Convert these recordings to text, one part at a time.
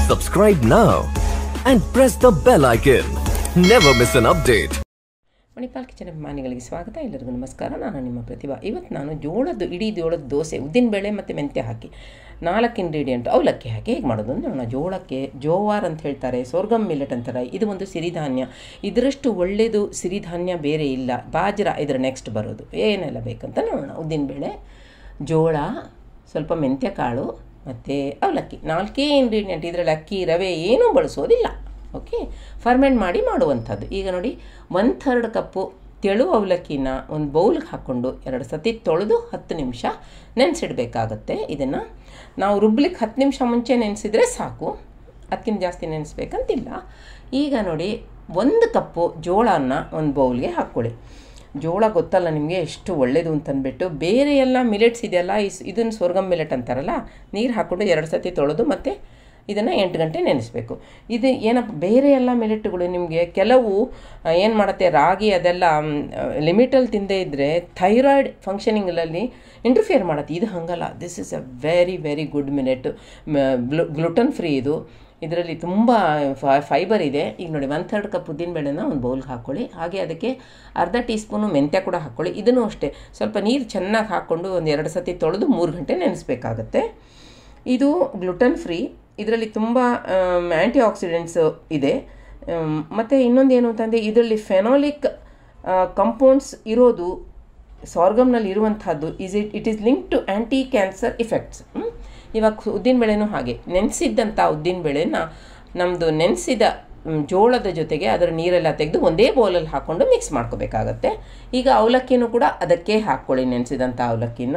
Subscribe now and press the bell icon. Never miss an update. Manipal kitchen ಅಭಿಮಾನಿಗಳಿಗೆ ಸ್ವಾಗತ ಎಲ್ಲರಿಗೂ ನಮಸ್ಕಾರ ನಾನು ನಿಮ್ಮ ಪ್ರತಿಭಾ ಇವತ್ತು ನಾನು ಜೋಳದ ಇಡೀ ಜೋಳದ ದೋಸೆ ಉದ್ದಿನಬೇಳೆ ಮತ್ತು ಮೆಂತ್ಯ ಹಾಕಿ ನಾಲ್ಕು ಇಂಗ್ರೀಡಿಯೆಂಟ್ ಅವಲಕ್ಕಿ ಹಾಕಿ ಹೇಗೆ ಮಾಡೋದು ಅಂದರೆ ನೋಡೋಣ ಜೋಳಕ್ಕೆ ಜೋವಾರ್ ಅಂತ ಹೇಳ್ತಾರೆ ಸೋರ್ಗಮ್ ಮಿಲೆಟ್ ಅಂತಾರೆ ಇದು ಒಂದು ಸಿರಿಧಾನ್ಯ ಇದರಷ್ಟು ಒಳ್ಳೆಯದು ಸಿರಿಧಾನ್ಯ ಬೇರೆ ಇಲ್ಲ ಬಾಜ್ರ ಇದರ ನೆಕ್ಸ್ಟ್ ಬರೋದು ಏನೆಲ್ಲ ಬೇಕಂತ ನೋಡೋಣ ಉದ್ದಿನಬೇಳೆ ಜೋಳ ಸ್ವಲ್ಪ ಮೆಂತ್ಯ ಕಾಳು ಮತ್ತು ಅವಲಕ್ಕಿ ನಾಲ್ಕೇ ಇಂಗ್ರೀಡಿಯೆಂಟ್ ಇದರಲ್ಲಿ ಅಕ್ಕಿ ರವೆ ಏನೂ ಬಳಸೋದಿಲ್ಲ ಓಕೆ ಫರ್ಮೆಂಟ್ ಮಾಡಿ ಮಾಡುವಂಥದ್ದು ಈಗ ನೋಡಿ ಒನ್ ಥರ್ಡ್ ಕಪ್ಪು ತೆಳು ಅವಲಕ್ಕಿನ ಒಂದು ಬೌಲ್ಗೆ ಹಾಕ್ಕೊಂಡು ಎರಡು ಸತಿ ತೊಳೆದು ಹತ್ತು ನಿಮಿಷ ನೆನೆಸಿಡ್ಬೇಕಾಗತ್ತೆ ಇದನ್ನು ನಾವು ರುಬ್ಲಿಕ್ಕೆ ಹತ್ತು ನಿಮಿಷ ಮುಂಚೆ ನೆನೆಸಿದರೆ ಸಾಕು ಅದಕ್ಕಿಂತ ಜಾಸ್ತಿ ನೆನೆಸ್ಬೇಕಂತಿಲ್ಲ ಈಗ ನೋಡಿ ಒಂದು ಕಪ್ಪು ಜೋಳನ ಒಂದು ಬೌಲ್ಗೆ ಹಾಕ್ಕೊಳ್ಳಿ ಜೋಳ ಗೊತ್ತಲ್ಲ ನಿಮಗೆ ಎಷ್ಟು ಒಳ್ಳೆಯದು ಅಂತಂದ್ಬಿಟ್ಟು ಬೇರೆ ಎಲ್ಲ ಮಿಲೆಟ್ಸ್ ಇದೆಯಲ್ಲ ಇಸ್ ಇದನ್ನು ಸ್ವರ್ಗಮ್ ಮಿಲೆಟ್ ಅಂತಾರಲ್ಲ ನೀರು ಹಾಕ್ಕೊಂಡು ಎರಡು ಸತಿ ತೊಳೆದು ಮತ್ತು ಇದನ್ನು ಎಂಟು ಗಂಟೆ ನೆನೆಸ್ಬೇಕು ಇದು ಏನಪ್ಪ ಬೇರೆ ಎಲ್ಲ ಮಿಲೆಟ್ಗಳು ನಿಮಗೆ ಕೆಲವು ಏನು ಮಾಡುತ್ತೆ ರಾಗಿ ಅದೆಲ್ಲ ಲಿಮಿಟಲ್ಲಿ ತಿಂದೇ ಇದ್ದರೆ ಥೈರಾಯ್ಡ್ ಫಂಕ್ಷನಿಂಗಲ್ಲಿ ಇಂಟರ್ಫಿಯರ್ ಮಾಡುತ್ತೆ ಇದು ಹಾಗಲ್ಲ this is a very very good millet gluten free ಇದು ಇದರಲ್ಲಿ ತುಂಬ ಫೈಬರ್ ಇದೆ ಈಗ ನೋಡಿ ಒನ್ ಥರ್ಡ್ ಕಪ್ ಉದ್ದಿನಬೇಳೆನ ಒಂದು ಬೌಲ್ಗೆ ಹಾಕ್ಕೊಳ್ಳಿ ಹಾಗೆ ಅದಕ್ಕೆ ಅರ್ಧ ಟೀ ಸ್ಪೂನು ಮೆಂತ್ಯ ಕೂಡ ಹಾಕ್ಕೊಳ್ಳಿ ಇದನ್ನು ಅಷ್ಟೇ ಸ್ವಲ್ಪ ನೀರು ಚೆನ್ನಾಗಿ ಹಾಕ್ಕೊಂಡು ಒಂದು ಎರಡು ಸತಿ ತೊಳೆದು ಮೂರು ಗಂಟೆ ನೆನೆಸ್ಬೇಕಾಗತ್ತೆ ಇದು ಗ್ಲುಟನ್ ಫ್ರೀ ಇದರಲ್ಲಿ ತುಂಬ ಆ್ಯಂಟಿ ಆಕ್ಸಿಡೆಂಟ್ಸ್ ಇದೆ ಮತ್ತು ಇನ್ನೊಂದು ಏನು ಅಂತಂದರೆ ಇದರಲ್ಲಿ ಫೆನಾಲಿಕ್ ಕಂಪೌಂಡ್ಸ್ ಇರೋದು ಸಾರ್ಗಮ್ನಲ್ಲಿ ಇರುವಂಥದ್ದು is it it is link to anti cancer effects ಇವಾಗ ಉದ್ದಿನಬೇಳೆನೂ ಹಾಗೆ ನೆನೆಸಿದ್ದಂಥ ಉದ್ದಿನಬೇಳೆನ ನಮ್ಮದು ನೆನೆಸಿದ ಜೋಳದ ಜೊತೆಗೆ ಅದರ ನೀರೆಲ್ಲ ತೆಗೆದು ಒಂದೇ ಬೌಲಲ್ಲಿ ಹಾಕ್ಕೊಂಡು ಮಿಕ್ಸ್ ಮಾಡ್ಕೋಬೇಕಾಗತ್ತೆ ಈಗ ಅವಲಕ್ಕಿನೂ ಕೂಡ ಅದಕ್ಕೆ ಹಾಕ್ಕೊಳ್ಳಿ ನೆನೆಸಿದಂಥ ಅವಲಕ್ಕಿನ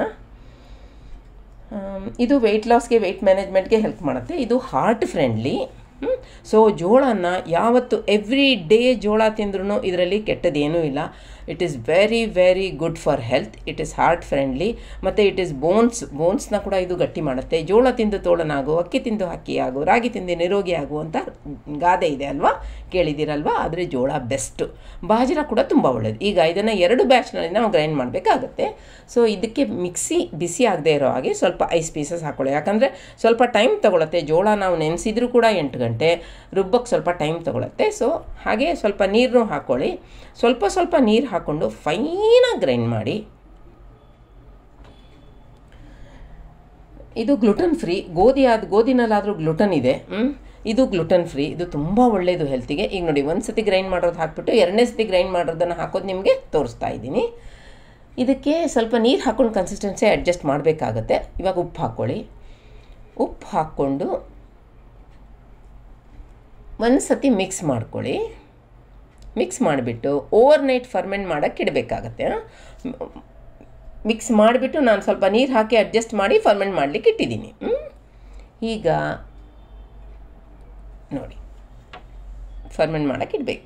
ಇದು ವೆಯ್ಟ್ ಲಾಸ್ಗೆ ವೆಯ್ಟ್ ಮ್ಯಾನೇಜ್ಮೆಂಟ್ಗೆ ಹೆಲ್ಪ್ ಮಾಡುತ್ತೆ ಇದು ಹಾರ್ಟ್ ಫ್ರೆಂಡ್ಲಿ ಸೊ ಜೋಳನ ಯಾವತ್ತು ಎವ್ರಿ ಡೇ ಜೋಳ ತಿಂದ್ರೂ ಇದರಲ್ಲಿ ಕೆಟ್ಟದೇನೂ ಇಲ್ಲ it is very very good for health it is heart friendly ಮತ್ತು ಇಟ್ ಈಸ್ ಬೋನ್ಸ್ ಬೋನ್ಸ್ನ ಕೂಡ ಇದು ಗಟ್ಟಿ ಮಾಡುತ್ತೆ ಜೋಳ ತಿಂದು ತೋಳನಾಗು ಅಕ್ಕಿ ತಿಂದು ಹಕ್ಕಿ ಆಗು ರಾಗಿ ತಿಂದು ನಿರೋಗಿ ಆಗು ಅಂತ ಗಾದೆ ಇದೆ ಅಲ್ವಾ ಕೇಳಿದ್ದೀರಲ್ವಾ ಆದರೆ ಜೋಳ ಬೆಸ್ಟು ಬಾಜ್ರ ಕೂಡ ತುಂಬ ಒಳ್ಳೆಯದು ಈಗ ಇದನ್ನು ಎರಡು ಬ್ಯಾಚ್ನಲ್ಲಿ ನಾವು ಗ್ರೈಂಡ್ ಮಾಡಬೇಕಾಗತ್ತೆ ಸೊ ಇದಕ್ಕೆ ಮಿಕ್ಸಿ ಬಿಸಿ ಆಗದೆ ಇರೋ ಹಾಗೆ ಸ್ವಲ್ಪ ಐಸ್ ಪೀಸಸ್ ಹಾಕ್ಕೊಳ್ಳಿ ಯಾಕಂದರೆ ಸ್ವಲ್ಪ ಟೈಮ್ ತೊಗೊಳತ್ತೆ ಜೋಳ ನಾವು ನೆನೆಸಿದ್ರೂ ಕೂಡ ಎಂಟು ಗಂಟೆ ರುಬ್ಬಕ್ಕೆ ಸ್ವಲ್ಪ ಟೈಮ್ ತೊಗೊಳತ್ತೆ ಸೊ ಹಾಗೆ ಸ್ವಲ್ಪ ನೀರನ್ನು ಹಾಕ್ಕೊಳ್ಳಿ ಸ್ವಲ್ಪ ಸ್ವಲ್ಪ ನೀರು ಹಾಕ್ಕೊಂಡು ಫೈನಾಗಿ ಗ್ರೈಂಡ್ ಮಾಡಿ ಇದು ಗ್ಲುಟನ್ ಫ್ರೀ ಗೋಧಿ ಆದ ಗೋಧಿನಲ್ಲಾದರೂ ಗ್ಲುಟನ್ ಇದೆ ಇದು ಗ್ಲುಟನ್ ಫ್ರೀ ಇದು ತುಂಬ ಒಳ್ಳೆಯದು ಹೆಲ್ತಿಗೆ ಈಗ ನೋಡಿ ಒಂದು ಸತಿ ಗ್ರೈಂಡ್ ಮಾಡೋದು ಹಾಕ್ಬಿಟ್ಟು ಎರಡನೇ ಸತಿ ಗ್ರೈಂಡ್ ಮಾಡೋದನ್ನು ಹಾಕೋದು ನಿಮಗೆ ತೋರಿಸ್ತಾ ಇದ್ದೀನಿ ಇದಕ್ಕೆ ಸ್ವಲ್ಪ ನೀರು ಹಾಕ್ಕೊಂಡು ಕನ್ಸಿಸ್ಟೆನ್ಸಿ ಅಡ್ಜಸ್ಟ್ ಮಾಡಬೇಕಾಗತ್ತೆ ಇವಾಗ ಉಪ್ಪು ಹಾಕ್ಕೊಳ್ಳಿ ಉಪ್ಪು ಹಾಕ್ಕೊಂಡು ಒಂದು ಸತಿ ಮಿಕ್ಸ್ ಮಾಡ್ಕೊಳ್ಳಿ ಮಿಕ್ಸ್ ಮಾಡಿಬಿಟ್ಟು ಓವರ್ ನೈಟ್ ಫರ್ಮೆಂಟ್ ಮಾಡೋಕ್ಕೆ ಇಡಬೇಕಾಗತ್ತೆ ಮಿಕ್ಸ್ ಮಾಡಿಬಿಟ್ಟು ನಾನು ಸ್ವಲ್ಪ ನೀರು ಹಾಕಿ ಅಡ್ಜಸ್ಟ್ ಮಾಡಿ ಫರ್ಮೆಂಟ್ ಮಾಡಲಿಕ್ಕೆ ಇಟ್ಟಿದ್ದೀನಿ ಈಗ ನೋಡಿ ಫರ್ಮೆಂಟ್ ಮಾಡೋಕ್ಕೆ ಇಡಬೇಕು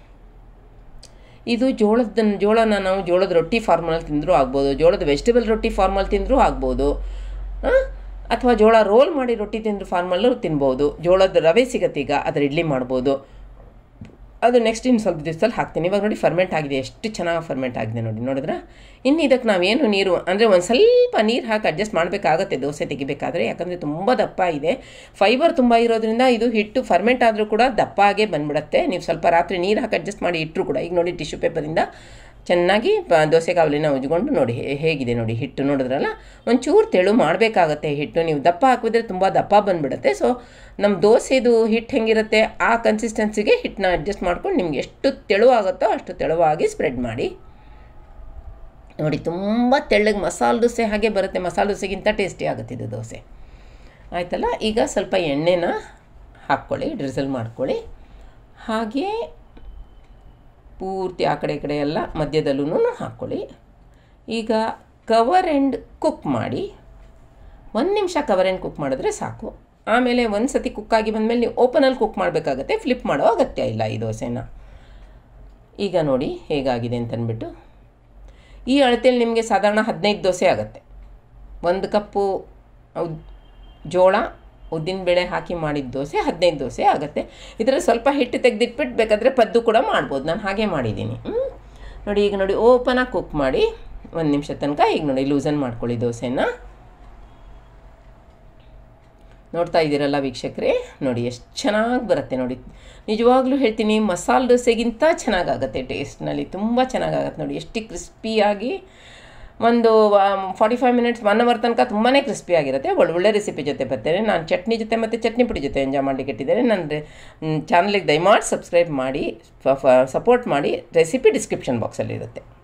ಇದು ಜೋಳದ ಜೋಳನ ನಾವು ಜೋಳದ ರೊಟ್ಟಿ ಫಾರ್ಮಲ್ಲಿ ತಿಂದರೂ ಆಗ್ಬೋದು ಜೋಳದ ವೆಜಿಟೇಬಲ್ ರೊಟ್ಟಿ ಫಾರ್ಮಲ್ಲಿ ತಿಂದರೂ ಆಗ್ಬೋದು ಅಥವಾ ಜೋಳ ರೋಲ್ ಮಾಡಿ ರೊಟ್ಟಿ ತಿಂದರೂ ಫಾರ್ಮಲ್ಲೂ ತಿನ್ಬೋದು ಜೋಳದ ರವೆ ಸಿಗತ್ತೀಗ ಅದರ ಇಡ್ಲಿ ಮಾಡ್ಬೋದು ಅದು ನೆಕ್ಸ್ಟ್ ಇನ್ನು ಸ್ವಲ್ಪ ದಿವಸದಲ್ಲಿ ಹಾಕ್ತೀನಿ ಇವಾಗ ನೋಡಿ ಫರ್ಮೆಂಟ್ ಆಗಿದೆ ಎಷ್ಟು ಚೆನ್ನಾಗಿ ಫರ್ಮೆಂಟ್ ಆಗಿದೆ ನೋಡಿ ನೋಡಿದ್ರೆ ಇನ್ನು ಇದಕ್ಕೆ ನಾವೇನು ನೀರು ಅಂದರೆ ಒಂದು ಸ್ವಲ್ಪ ನೀರು ಹಾಕಿ ಅಡ್ಜಸ್ಟ್ ಮಾಡಬೇಕಾಗತ್ತೆ ದೋಸೆ ತೆಗಿಬೇಕಾದ್ರೆ ಯಾಕಂದರೆ ತುಂಬ ದಪ್ಪ ಇದೆ ಫೈಬರ್ ತುಂಬ ಇರೋದ್ರಿಂದ ಇದು ಹಿಟ್ಟು ಫರ್ಮೆಂಟ್ ಆದರೂ ಕೂಡ ದಪ್ಪ ಆಗೇ ಬಂದ್ಬಿಡುತ್ತೆ ನೀವು ಸ್ವಲ್ಪ ರಾತ್ರಿ ನೀರು ಹಾಕಿ ಅಡ್ಜಸ್ಟ್ ಮಾಡಿ ಇಟ್ಟರು ಕೂಡ ಈಗ ನೋಡಿ ಟಿಶ್ಯೂ ಪೇಪರಿಂದ ಚೆನ್ನಾಗಿ ಪ ದೋಸೆ ಕಾವಲಿನ ಉಜ್ಕೊಂಡು ನೋಡಿ ಹೇಗಿದೆ ನೋಡಿ ಹಿಟ್ಟು ನೋಡಿದ್ರಲ್ಲ ಒಂಚೂರು ತೆಳು ಮಾಡಬೇಕಾಗತ್ತೆ ಹಿಟ್ಟು ನೀವು ದಪ್ಪ ಹಾಕಿದ್ರೆ ತುಂಬ ದಪ್ಪ ಬಂದುಬಿಡುತ್ತೆ ಸೊ ನಮ್ಮ ದೋಸೆದು ಹಿಟ್ಟು ಹೆಂಗಿರುತ್ತೆ ಆ ಕನ್ಸಿಸ್ಟೆನ್ಸಿಗೆ ಹಿಟ್ಟನ್ನ ಅಡ್ಜಸ್ಟ್ ಮಾಡ್ಕೊಂಡು ನಿಮ್ಗೆ ಎಷ್ಟು ತೆಳುವಾಗುತ್ತೋ ಅಷ್ಟು ತೆಳುವಾಗಿ ಸ್ಪ್ರೆಡ್ ಮಾಡಿ ನೋಡಿ ತುಂಬ ತೆಳ್ಳಗೆ ಮಸಾಲೆ ದೋಸೆ ಹಾಗೆ ಬರುತ್ತೆ ಮಸಾಲೆ ದೋಸೆಗಿಂತ ಟೇಸ್ಟಿ ಆಗುತ್ತೆ ಇದು ದೋಸೆ ಆಯ್ತಲ್ಲ ಈಗ ಸ್ವಲ್ಪ ಎಣ್ಣೆನ ಹಾಕ್ಕೊಳ್ಳಿ ಡ್ರಿಸಲ್ ಮಾಡ್ಕೊಳ್ಳಿ ಹಾಗೇ ಪೂರ್ತಿ ಆ ಕಡೆ ಈ ಕಡೆ ಎಲ್ಲ ಮಧ್ಯದಲ್ಲೂ ಹಾಕ್ಕೊಳ್ಳಿ ಈಗ ಕವರ್ ಆ್ಯಂಡ್ ಕುಕ್ ಮಾಡಿ ಒಂದು ನಿಮಿಷ ಕವರ್ ಆ್ಯಂಡ್ ಕುಕ್ ಮಾಡಿದ್ರೆ ಸಾಕು ಆಮೇಲೆ ಒಂದು ಸತಿ ಕುಕ್ಕಾಗಿ ಬಂದಮೇಲೆ ನೀವು ಓಪನಲ್ಲಿ ಕುಕ್ ಮಾಡಬೇಕಾಗತ್ತೆ ಫ್ಲಿಪ್ ಮಾಡೋ ಅಗತ್ಯ ಇಲ್ಲ ಈ ದೋಸೆನ ಈಗ ನೋಡಿ ಹೇಗಾಗಿದೆ ಅಂತಂದ್ಬಿಟ್ಟು ಈ ಅಳತೆಯಲ್ಲಿ ನಿಮಗೆ ಸಾಧಾರಣ ಹದಿನೈದು ದೋಸೆ ಆಗುತ್ತೆ ಒಂದು ಕಪ್ಪು ಜೋಳ ಉದ್ದಿನಬೇಳೆ ಹಾಕಿ ಮಾಡಿದ ದೋಸೆ ಹದಿನೈದು ದೋಸೆ ಆಗುತ್ತೆ ಇದರಲ್ಲಿ ಸ್ವಲ್ಪ ಹಿಟ್ಟು ತೆಗೆದಿಟ್ಬಿಟ್ಟು ಬೇಕಾದರೆ ಪದ್ದು ಕೂಡ ಮಾಡ್ಬೋದು ನಾನು ಹಾಗೆ ಮಾಡಿದ್ದೀನಿ ಹ್ಮ್? ನೋಡಿ ಈಗ ನೋಡಿ ಓಪನಾಗಿ ಕುಕ್ ಮಾಡಿ ಒಂದು ನಿಮಿಷ ತನಕ ಈಗ ನೋಡಿ ಲೂಸನ್ ಮಾಡ್ಕೊಳ್ಳಿ ದೋಸೆನ ನೋಡ್ತಾ ಇದ್ದೀರಲ್ಲ ವೀಕ್ಷಕರೇ ನೋಡಿ ಎಷ್ಟು ಚೆನ್ನಾಗಿ ಬರುತ್ತೆ ನೋಡಿ ನಿಜವಾಗ್ಲೂ ಹೇಳ್ತೀನಿ ಮಸಾಲೆ ದೋಸೆಗಿಂತ ಚೆನ್ನಾಗಾಗತ್ತೆ ಟೇಸ್ಟ್ನಲ್ಲಿ ತುಂಬ ಚೆನ್ನಾಗಾಗತ್ತೆ ನೋಡಿ ಎಷ್ಟು ಕ್ರಿಸ್ಪಿಯಾಗಿ ಒಂದು forty five minutes one hour ತನಕ ತುಂಬಾ ಕ್ರಿಸ್ಪಿಯಾಗಿರುತ್ತೆ ಒಳ್ಳೊಳ್ಳೆ ರೆಸಿಪಿ ಜೊತೆ ಬರ್ತೇನೆ ನಾನು ಚಟ್ನಿ ಜೊತೆ ಮತ್ತು ಚಟ್ನಿ ಪುಡಿ ಜೊತೆ ಎಂಜಾಯ್ ಮಾಡಲಿಕ್ಕೆ ಇಟ್ಟಿದ್ದೇನೆ ನನ್ನ ಚಾನಲಿಗೆ ದಯಮಾಡಿ ಸಬ್ಸ್ಕ್ರೈಬ್ ಮಾಡಿ ಸಪೋರ್ಟ್ ಮಾಡಿ ರೆಸಿಪಿ ಡಿಸ್ಕ್ರಿಪ್ಷನ್ ಬಾಕ್ಸಲ್ಲಿ ಇರುತ್ತೆ